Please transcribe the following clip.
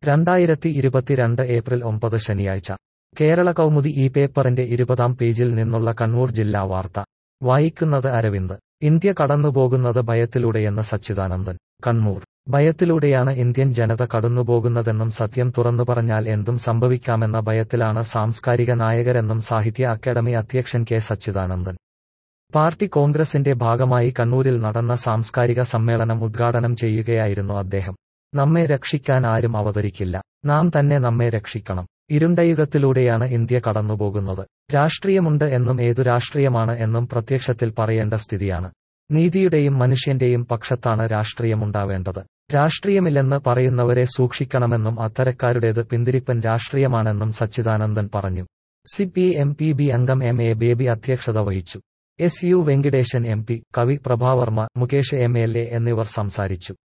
രണ്ടായിരത്തി ഇരുപത്തിരണ്ട് ഏപ്രിൽ ഒമ്പത് ശനിയാഴ്ച കേരള കൗമുദി ഈ പേപ്പറിന്റെ ഇരുപതാം പേജിൽ നിന്നുള്ള കണ്ണൂർ ജില്ലാ വാർത്ത വായിക്കുന്നത് അരവിന്ദ് ഇന്ത്യ കടന്നുപോകുന്നത് ഭയത്തിലൂടെയെന്ന് സച്ചിദാനന്ദൻ കണ്ണൂർ ഭയത്തിലൂടെയാണ് ഇന്ത്യൻ ജനത കടന്നുപോകുന്നതെന്നും സത്യം തുറന്നു പറഞ്ഞാൽ എന്തും സംഭവിക്കാമെന്ന ഭയത്തിലാണ് സാംസ്കാരിക നായകരെന്നും സാഹിത്യ അക്കാദമി അധ്യക്ഷൻ കെ സച്ചിദാനന്ദൻ പാർട്ടി കോൺഗ്രസിന്റെ ഭാഗമായി കണ്ണൂരിൽ നടന്ന സാംസ്കാരിക സമ്മേളനം ഉദ്ഘാടനം ചെയ്യുകയായിരുന്നു അദ്ദേഹം നമ്മെ രക്ഷിക്കാൻ ആരും അവതരിക്കില്ല നാം തന്നെ നമ്മെ രക്ഷിക്കണം ഇരുണ്ടയുഗത്തിലൂടെയാണ് ഇന്ത്യ കടന്നുപോകുന്നത് രാഷ്ട്രീയമുണ്ട് എന്നും ഏതു രാഷ്ട്രീയമാണ് എന്നും പ്രത്യക്ഷത്തിൽ പറയേണ്ട സ്ഥിതിയാണ് നീതിയുടെയും മനുഷ്യന്റെയും പക്ഷത്താണ് രാഷ്ട്രീയമുണ്ടാവേണ്ടത് രാഷ്ട്രീയമില്ലെന്ന് പറയുന്നവരെ സൂക്ഷിക്കണമെന്നും അത്തരക്കാരുടേത് പിന്തിരിപ്പൻ രാഷ്ട്രീയമാണെന്നും സച്ചിദാനന്ദൻ പറഞ്ഞു C P M P B അംഗം എം എ ബേബി അധ്യക്ഷത വഹിച്ചു S U Venkiteshan M P കവി Prabhavarma Mukesh M L A എന്നിവർ സംസാരിച്ചു